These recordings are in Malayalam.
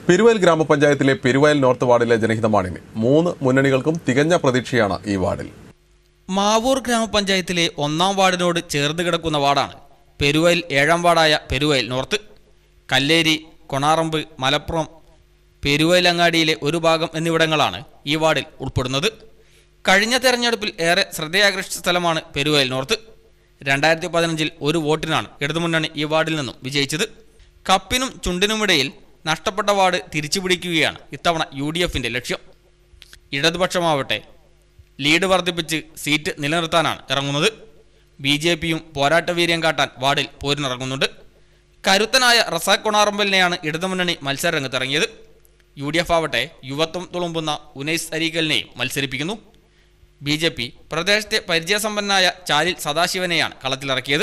പെരുവയൽ ഗ്രാമപഞ്ചായത്തിലെ പെരുവയൽ നോർത്ത് വാർഡിലെ ജനഹിതമാണിന് മൂന്ന് മുന്നണികൾക്കും തികഞ്ഞ പ്രതീക്ഷയാണ് ഈ വാർഡിൽ മാവൂർ ഗ്രാമപഞ്ചായത്തിലെ ഒന്നാം വാർഡിനോട് ചേർന്ന് കിടക്കുന്ന വാർഡാണ് പെരുവയൽ ഏഴാം വാർഡായ പെരുവയൽ നോർത്ത് കല്ലേരി കൊണാറമ്പ് മലപ്പുറം പെരുവയലങ്ങാടിയിലെ ഒരു ഭാഗം എന്നിവിടങ്ങളാണ് ഈ വാർഡിൽ ഉൾപ്പെടുന്നത് കഴിഞ്ഞ തെരഞ്ഞെടുപ്പിൽ ഏറെ ശ്രദ്ധയാകർഷിച്ച സ്ഥലമാണ് പെരുവയൽ നോർത്ത് രണ്ടായിരത്തി പതിനഞ്ചിൽ ഒരു വോട്ടിനാണ് ഇടതുമുന്നണി ഈ വാർഡിൽ നിന്നും വിജയിച്ചത് കപ്പിനും ചുണ്ടിനുമിടയിൽ നഷ്ടപ്പെട്ട വാർഡ് തിരിച്ചുപിടിക്കുകയാണ് ഇത്തവണ യു ഡി എഫിന്റെ ലക്ഷ്യം ഇടതുപക്ഷമാവട്ടെ ലീഡ് വർദ്ധിപ്പിച്ച് സീറ്റ് നിലനിർത്താനാണ് ഇറങ്ങുന്നത് ബി ജെ പിയും പോരാട്ടവീര്യം കാട്ടാൻ വാർഡിൽ പോരിനിറങ്ങുന്നുണ്ട് കരുത്തനായ റസാഖ് കൊണാറമ്പലിനെയാണ് ഇടതുമുന്നണി മത്സരരംഗത്തിറങ്ങിയത് യു ഡി എഫ് ആവട്ടെ യുവത്വം തുളുമ്പുന്ന ഉനൈസ് അരീക്കലിനെയും മത്സരിപ്പിക്കുന്നു ബി ജെ പി പ്രദേശത്തെ പരിചയസമ്പന്നനായ ചാലിൽ സദാശിവനെയാണ് കളത്തിലിറക്കിയത്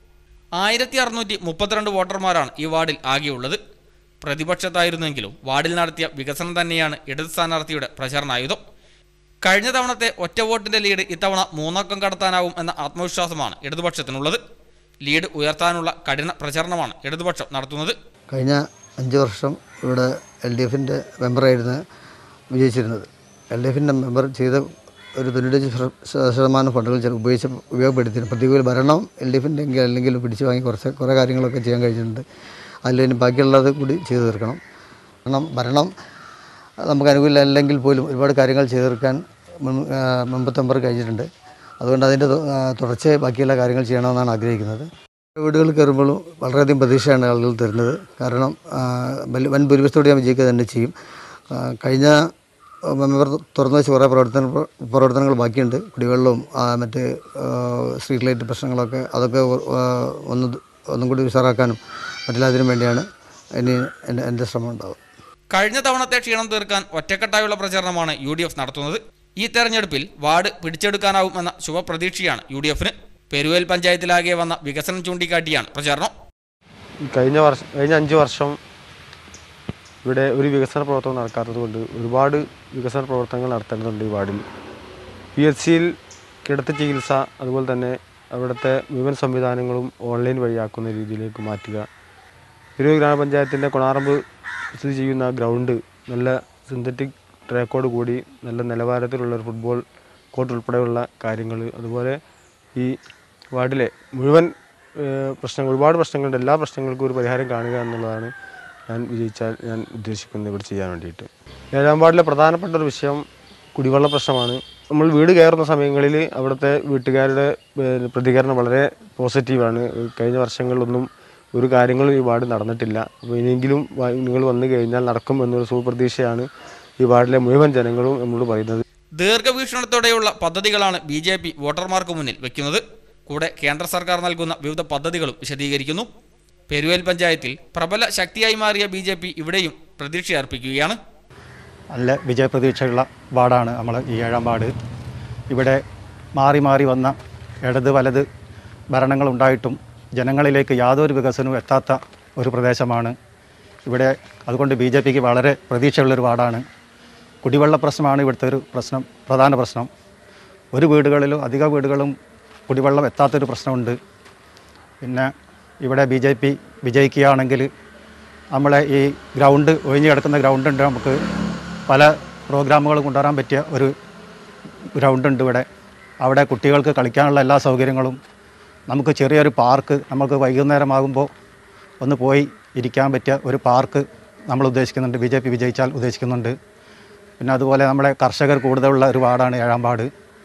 ആയിരത്തി അറുന്നൂറ്റി മുപ്പത്തിരണ്ട് വോട്ടർമാരാണ് ഈ വാർഡിൽ ആകെയുള്ളത് പ്രതിപക്ഷത്തായിരുന്നെങ്കിലും വാർഡിൽ നടത്തിയ വികസനം തന്നെയാണ് ഇടത് സ്ഥാനാർത്ഥിയുടെ പ്രചരണായുധം കഴിഞ്ഞ തവണത്തെ ഒറ്റ വോട്ടിന്റെ ലീഡ് ഇത്തവണ മൂന്നക്കം കടത്താനാവും എന്ന ആത്മവിശ്വാസമാണ് ഇടതുപക്ഷത്തിനുള്ളത് ലീഡ് ഉയർത്താനുള്ള കഠിന പ്രചരണമാണ് ഇടതുപക്ഷം നടത്തുന്നത് കഴിഞ്ഞ അഞ്ച് വർഷം ഇവിടെ എൽ ഡി എഫിൻ്റെ മെമ്പറായിരുന്നു വിജയിച്ചിരുന്നത് എൽ ഡി എഫിൻ്റെ മെമ്പർ ചെയ്ത ഒരു തൊണ്ണൂറ്റഞ്ച് ശത- ശത- ശതമാനം ഫണ്ടുകൾ ചില ഉപയോഗിച്ച് ഉപയോഗപ്പെടുത്തിയിരുന്നു പ്രതികൂല ഭരണം എൽ ഡി എഫിൻ്റെ എങ്കിൽ അല്ലെങ്കിൽ പിടിച്ചു വാങ്ങി കുറച്ച് കുറേ കാര്യങ്ങളൊക്കെ ചെയ്യാൻ കഴിഞ്ഞിട്ടുണ്ട് അതിൽ ഇനി ബാക്കിയുള്ളത് കൂടി ചെയ്തു തീർക്കണം കാരണം ഭരണം നമുക്ക് അനുകൂലം അല്ലെങ്കിൽ പോലും ഒരുപാട് കാര്യങ്ങൾ ചെയ്തു തീർക്കാൻ മുൻ ആ, മുമ്പത്തെ മെമ്പർ കഴിഞ്ഞിട്ടുണ്ട് അതുകൊണ്ട് അതിൻ്റെ തു- ആ, തുടർച്ചയായി ബാക്കിയുള്ള കാര്യങ്ങൾ ചെയ്യണമെന്നാണ് ആഗ്രഹിക്കുന്നത് വീടുകൾ കയറുമ്പോഴും വളരെയധികം പ്രതീക്ഷയാണ് ആളുകൾ തരുന്നത് കാരണം ആ, വലിയ- വൻ ഭൂരിപക്ഷത്തോടെ ഞാൻ വിജയിക്കുക തന്നെ ചെയ്യും ആ, കഴിഞ്ഞ മെമ്പർ തുറന്നു വെച്ച് കുറേ പ്രവർത്തന പ്രവർത്തനങ്ങൾ ബാക്കിയുണ്ട് കുടിവെള്ളവും ആ, മറ്റ് ആ, സ്ട്രീറ്റ് ലൈറ്റ് പ്രശ്നങ്ങളൊക്കെ അതൊക്കെ ആ, ഒന്ന് ഒന്നും കൂടി ഉഷാറാക്കാനും മറ്റെല്ലാത്തിനും വേണ്ടിയാണ് ഇനി എൻ്റെ എൻ്റെ ശ്രമം ഉണ്ടാവുക കഴിഞ്ഞ തവണത്തെ ക്ഷീണം തീർക്കാൻ ഒറ്റക്കെട്ടായുള്ള പ്രചരണമാണ് യു ഡി എഫ് നടത്തുന്നത് ഈ തെരഞ്ഞെടുപ്പിൽ വാർഡ് പിടിച്ചെടുക്കാനാവും എന്ന ശുഭപ്രതീക്ഷയാണ് യു ഡി എഫിന് പെരുവേൽ പഞ്ചായത്തിലാകെ വന്ന വികസനം ചൂണ്ടിക്കാട്ടിയാണ് പ്രചാരണം കഴിഞ്ഞ വർഷം കഴിഞ്ഞ അഞ്ച് വർഷം ഇവിടെ ഒരു വികസന പ്രവർത്തനം നടക്കാത്തത് കൊണ്ട് ഒരുപാട് വികസന പ്രവർത്തനങ്ങൾ നടത്തേണ്ടതുണ്ട് ഈ വാർഡിൽ പി എച്ച് സിയിൽ കിടത്തി ചികിത്സ അതുപോലെ തന്നെ അവിടുത്തെ മുഴുവൻ സംവിധാനങ്ങളും ഓൺലൈൻ വഴിയാക്കുന്ന രീതിയിലേക്ക് മാറ്റുക ഒരു ഗ്രാമപഞ്ചായത്തിൻ്റെ കൊണാറമ്പ് സ്ഥിതി ചെയ്യുന്ന ഗ്രൗണ്ട് നല്ല സിന്തറ്റിക് ട്രാക്കോട് കൂടി നല്ല നിലവാരത്തിലുള്ള ഒരു ഫുട്ബോൾ കോർട്ട് ഉൾപ്പെടെയുള്ള കാര്യങ്ങൾ അതുപോലെ ഈ വാർഡിലെ മുഴുവൻ ഏഹ്, പ്രശ്നങ്ങൾ ഒരുപാട് പ്രശ്നങ്ങളുണ്ട് എല്ലാ പ്രശ്നങ്ങൾക്കും ഒരു പരിഹാരം കാണുക എന്നുള്ളതാണ് ഞാൻ വിജയിച്ചാൽ ഞാൻ ഉദ്ദേശിക്കുന്നത് ഇവിടെ ചെയ്യാൻ വേണ്ടിയിട്ട് ഏഴാം വാർഡിലെ പ്രധാനപ്പെട്ട ഒരു വിഷയം കുടിവെള്ള പ്രശ്നമാണ് നമ്മൾ വീട് കയറുന്ന സമയങ്ങളിൽ അവിടുത്തെ വീട്ടുകാരുടെ ഏഹ്, പ്രതികരണം വളരെ പോസിറ്റീവാണ് കഴിഞ്ഞ വർഷങ്ങളിലൊന്നും ഒരു കാര്യങ്ങളും ഈ വാർഡ് നടന്നിട്ടില്ല അപ്പോൾ ഇനിയെങ്കിലും വ- നിങ്ങൾ വന്നു കഴിഞ്ഞാൽ നടക്കും എന്നൊരു സുപ്രതീക്ഷയാണ് ഈ വാർഡിലെ മുഴുവൻ ജനങ്ങളും നമ്മളോട് പറയുന്നത് ദീർഘവീക്ഷണത്തോടെയുള്ള പദ്ധതികളാണ് ബി ജെ പി വോട്ടർമാർക്ക് മുന്നിൽ വെക്കുന്നത് കൂടെ കേന്ദ്ര സർക്കാർ നൽകുന്ന വിവിധ പദ്ധതികളും വിശദീകരിക്കുന്നു പെരുവേൽ പഞ്ചായത്തിൽ പ്രബല ശക്തിയായി മാറിയ ബി ജെ പി ഇവിടെയും പ്രതീക്ഷയർപ്പിക്കുകയാണ് നല്ല വിജയപ്രതീക്ഷയുള്ള വാർഡാണ് നമ്മൾ ഈ ഏഴാം വാർഡ് ഇവിടെ മാറി മാറി വന്ന ഇടത് വലത് ഭരണങ്ങളുണ്ടായിട്ടും ജനങ്ങളിലേക്ക് യാതൊരു വികസനവും എത്താത്ത ഒരു പ്രദേശമാണ് ഇവിടെ അതുകൊണ്ട് ബി ജെ പിക്ക് വളരെ പ്രതീക്ഷയുള്ളൊരു വാർഡാണ് കുടിവെള്ള പ്രശ്നമാണ് ഇവിടുത്തെ ഒരു പ്രശ്നം പ്രധാന പ്രശ്നം ഒരു വീടുകളിലും അധിക വീടുകളും കുടിവെള്ളം എത്താത്തൊരു പ്രശ്നമുണ്ട് പിന്നെ ഇവിടെ ബി ജെ പി വിജയിക്കുകയാണെങ്കിൽ നമ്മളെ ഈ ഗ്രൗണ്ട് ഒഴിഞ്ഞു കിടക്കുന്ന ഗ്രൗണ്ട് ഉണ്ട് നമുക്ക് പല പ്രോഗ്രാമുകളും കൊണ്ടുവരാൻ പറ്റിയ ഒരു ഗ്രൗണ്ട് ഉണ്ട് ഇവിടെ അവിടെ കുട്ടികൾക്ക് കളിക്കാനുള്ള എല്ലാ സൗകര്യങ്ങളും നമുക്ക് ചെറിയൊരു പാർക്ക് നമുക്ക് വൈകുന്നേരമാകുമ്പോൾ ഒന്ന് പോയി ഇരിക്കാൻ പറ്റിയ ഒരു പാർക്ക് നമ്മൾ ഉദ്ദേശിക്കുന്നുണ്ട് ബി ജെ പി വിജയിച്ചാൽ ഉദ്ദേശിക്കുന്നുണ്ട് പിന്നെ അതുപോലെ നമ്മുടെ കർഷകർ കൂടുതലുള്ള ഒരു വാർഡാണ് ഏഴാം വാർഡ്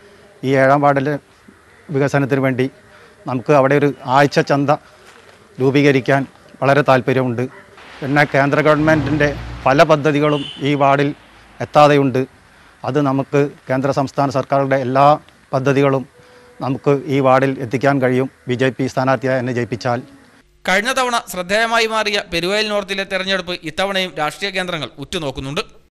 ഈ ഏഴാം വാർഡിലെ വികസനത്തിന് വേണ്ടി നമുക്ക് അവിടെ ഒരു ആഴ്ച ചന്ത രൂപീകരിക്കാൻ വളരെ താല്പര്യമുണ്ട് പിന്നെ കേന്ദ്ര ഗവൺമെൻറ്റിൻ്റെ പല പദ്ധതികളും ഈ വാർഡിൽ എത്താതെയുണ്ട് അത് നമുക്ക് കേന്ദ്ര സംസ്ഥാന സർക്കാരുകളുടെ എല്ലാ പദ്ധതികളും നമുക്ക് ഈ വാർഡിൽ എത്തിക്കാൻ കഴിയും ബി ജെ പി സ്ഥാനാർത്ഥിയായി എന്നെ ജയിപ്പിച്ചാൽ കഴിഞ്ഞ തവണ ശ്രദ്ധേയമായി മാറിയ പെരുവയൽ നോർത്തിലെ തെരഞ്ഞെടുപ്പ് ഇത്തവണയും രാഷ്ട്രീയ കേന്ദ്രങ്ങൾ ഉറ്റുനോക്കുന്നുണ്ട്